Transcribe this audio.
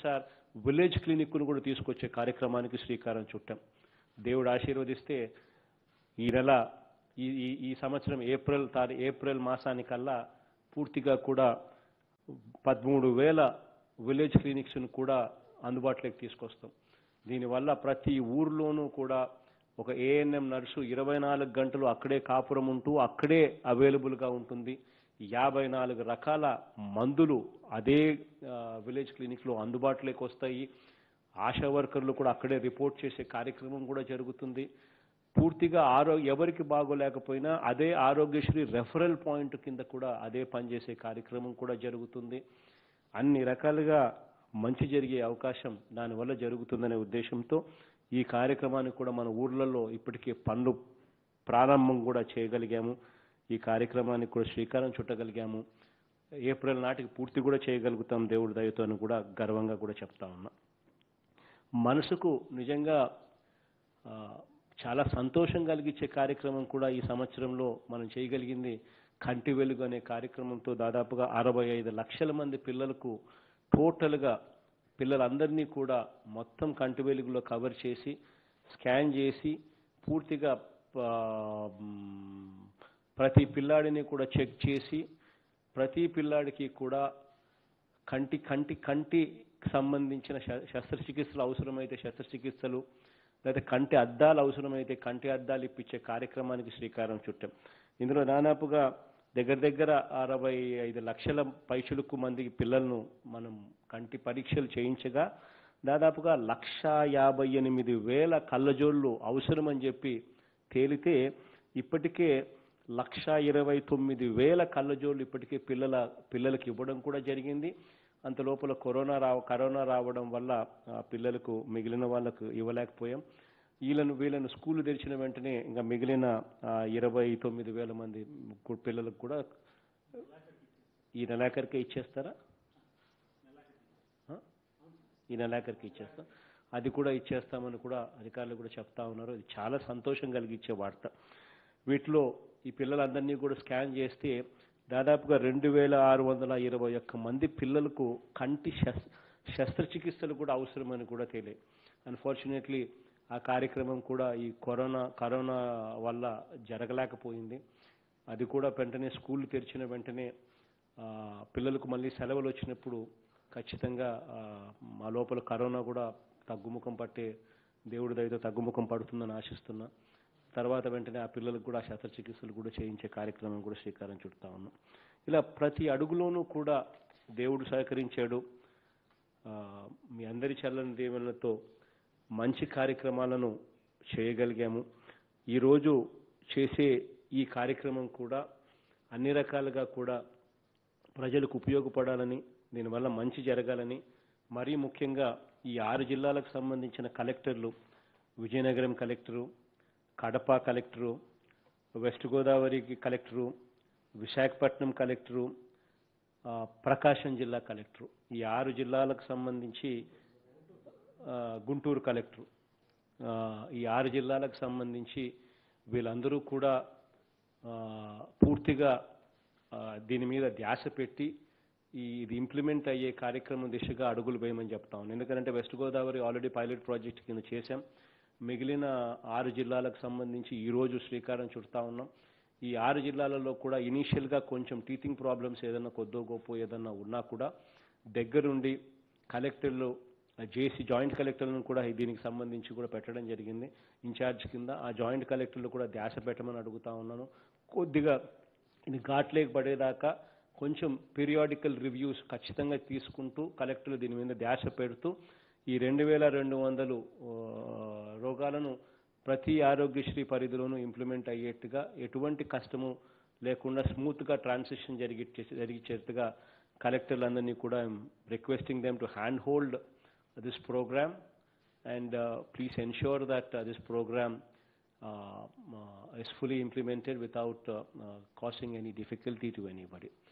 Star village క్లినిక్ను కూడా తీసుకొచ్చే కార్యక్రమానికి శ్రీకారం చుట్టాం దేవుడు ఆశీర్వదిస్తే ఈ నెల ఈ ఈ ఈ సంవత్సరం ఏప్రిల్ తారీ ఏప్రిల్ మాసానికల్లా పూర్తిగా కూడా పదమూడు వేల విలేజ్ క్లినిక్స్ను కూడా అందుబాటులోకి తీసుకొస్తాం దీనివల్ల ప్రతి ఊర్లోనూ కూడా ఒక ఏఎన్ఎం నర్సు ఇరవై నాలుగు గంటలు అక్కడే కాపురం ఉంటూ అక్కడే అవైలబుల్గా ఉంటుంది యాభై నాలుగు రకాల మందులు అదే ఆ, విలేజ్ క్లినిక్లో అందుబాటులోకి వస్తాయి ఆశా వర్కర్లు కూడా అక్కడే రిపోర్ట్ చేసే కార్యక్రమం కూడా జరుగుతుంది పూర్తిగా ఆరో ఎవరికి బాగోలేకపోయినా అదే ఆరోగ్యశ్రీ రెఫరల్ పాయింట్ కింద కూడా అదే పనిచేసే కార్యక్రమం కూడా జరుగుతుంది అన్ని రకాలుగా మంచి జరిగే అవకాశం దానివల్ల జరుగుతుందనే ఉద్దేశంతో ఈ కార్యక్రమానికి కూడా మన ఊర్లలో ఇప్పటికే పనులు ప్రారంభం కూడా చేయగలిగాము ఈ కార్యక్రమానికి కూడా శ్రీకారం చుట్టగలిగాము ఏప్రిల్ నాటికి పూర్తి కూడా చేయగలుగుతాం దేవుడి దయతో అని కూడా గర్వంగా కూడా చెప్తా ఉన్నా మనసుకు నిజంగా ఆ, చాలా సంతోషం కలిగించే కార్యక్రమం కూడా ఈ సంవత్సరంలో మనం చేయగలిగింది కంటి వెలుగు అనే కార్యక్రమంతో దాదాపుగా అరవై ఐదు లక్షల మంది పిల్లలకు టోటల్గా పిల్లలందరినీ కూడా మొత్తం కంటి వెలుగులో కవర్ చేసి స్కాన్ చేసి పూర్తిగా ఆ, మ్, ప్రతి పిల్లాడిని కూడా చెక్ చేసి ప్రతి పిల్లాడికి కూడా కంటి కంటి కంటికి సంబంధించిన శ- శస్త్రచికిత్సలు అవసరమైతే శస్త్రచికిత్సలు లేదా కంటి అద్దాలు అవసరమైతే కంటి అద్దాలు ఇప్పించే కార్యక్రమానికి శ్రీకారం చుట్టాం ఇందులో దాదాపుగా దగ్గర దగ్గర అరవై ఐదు లక్షల పైచులకు మంది పిల్లలను మనం కంటి పరీక్షలు చేయించగా దాదాపుగా లక్ష యాభై ఎనిమిది వేల కళ్ళజోళ్ళు అవసరమని చెప్పి తేలితే ఇప్పటికే లక్ష ఇరవై తొమ్మిది వేల కళ్ళజోళ్ళు ఇప్పటికే పిల్లల పిల్లలకి ఇవ్వడం కూడా జరిగింది అంత లోపల కరోనా రావ కరోనా రావడం వల్ల ఆ, పిల్లలకు మిగిలిన వాళ్ళకు ఇవ్వలేకపోయాం వీళ్ళను వీళ్ళను స్కూల్ తెరిచిన వెంటనే ఇంకా మిగిలిన ఆ, ఇరవై తొమ్మిది వేల మంది కు- పిల్లలకు కూడా ఈ నెలాఖరికే ఇచ్చేస్తారా ఆ? ఈ నెలాఖరికి ఇచ్చేస్తాం అది కూడా ఇచ్చేస్తామని కూడా అధికారులు కూడా చెప్తా ఉన్నారు ఇది చాలా సంతోషం కలిగించే వార్త వీటిలో ఈ పిల్లలందరినీ కూడా స్కాన్ చేస్తే దాదాపుగా రెండు వేల ఆరు వందల ఇరవై ఒక్క మంది పిల్లలకు కంటి శస్ శస్త్రచికిత్సలు కూడా అవసరమని కూడా తెలియ అన్ఫార్చునేట్లీ ఆ కార్యక్రమం కూడా ఈ కరోనా కరోనా వల్ల జరగలేకపోయింది అది కూడా వెంటనే స్కూల్ తెరిచిన వెంటనే ఆ, పిల్లలకు మళ్ళీ సెలవులు వచ్చినప్పుడు ఖచ్చితంగా ఆ, మా లోపల కరోనా కూడా తగ్గుముఖం పట్టే దేవుడి దయతో తగ్గుముఖం పడుతుందని ఆశిస్తున్నా తర్వాత వెంటనే ఆ పిల్లలకు కూడా శస్త్రచికిత్సలు కూడా చేయించే కార్యక్రమం కూడా శ్రీకారం చుడతా ఉన్నాం ఇలా ప్రతి అడుగులోనూ కూడా దేవుడు సహకరించాడు ఆ, మీ అందరి చల్లని దీవెనలతో మంచి కార్యక్రమాలను చేయగలిగాము ఈరోజు చేసే ఈ కార్యక్రమం కూడా అన్ని రకాలుగా కూడా ప్రజలకు ఉపయోగపడాలని దీనివల్ల మంచి జరగాలని మరీ ముఖ్యంగా ఈ ఆరు జిల్లాలకు సంబంధించిన కలెక్టర్లు Vizianagaram collector Kadapa collector west గోదావరికి కలెక్టరు విశాఖపట్నం కలెక్టరు ఆ, ప్రకాశం జిల్లా కలెక్టరు ఈ ఆరు జిల్లాలకు సంబంధించి ఆ, గుంటూరు కలెక్టరు ఆ, ఈ ఆరు జిల్లాలకు సంబంధించి వీళ్ళందరూ కూడా ఆ, పూర్తిగా ఆ, దీని మీద ధ్యాస పెట్టి ఈ ఇది ఇంప్లిమెంట్ అయ్యే కార్యక్రమం దిశగా అడుగులు వేయమని చెప్తా ఉన్నాను ఎందుకంటే west Godavari already pilot project కింద చేశాం మిగిలిన ఆరు జిల్లాలకు సంబంధించి ఈ రోజు శ్రీకారం చుడతా ఉన్నాం ఈ ఆరు జిల్లాలలో కూడా ఇనీషియల్గా కొంచెం టీచింగ్ ప్రాబ్లమ్స్ ఏదన్నా కొద్దో గొప్ప ఏదన్నా ఉన్నా కూడా దగ్గరుండి కలెక్టర్లు జేసీ జాయింట్ కలెక్టర్లను కూడా దీనికి సంబంధించి కూడా పెట్టడం జరిగింది ఇన్ఛార్జ్ కింద ఆ జాయింట్ కలెక్టర్లు కూడా ధ్యాస పెట్టమని అడుగుతా ఉన్నాను కొద్దిగా ఇది ఘాట్లేకి పడేదాకా కొంచెం పీరియాడికల్ రివ్యూస్ ఖచ్చితంగా తీసుకుంటూ కలెక్టర్లు దీని మీద ధ్యాస పెడుతూ ఈ రెండు వేల రెండు వందలు ఆ, రోగాలను ప్రతి ఆరోగ్యశ్రీ పరిధిలోనూ ఇంప్లిమెంట్ అయ్యేట్టుగా ఎటువంటి కష్టము లేకుండా స్మూత్గా ట్రాన్సిషన్ జరిగి జరిగేట్టుగా కలెక్టర్లందరినీ కూడా requesting them to hand hold this programme and uh, please ensure that uh, this program uh, uh, is fully implemented without uh, uh, causing any difficulty to anybody.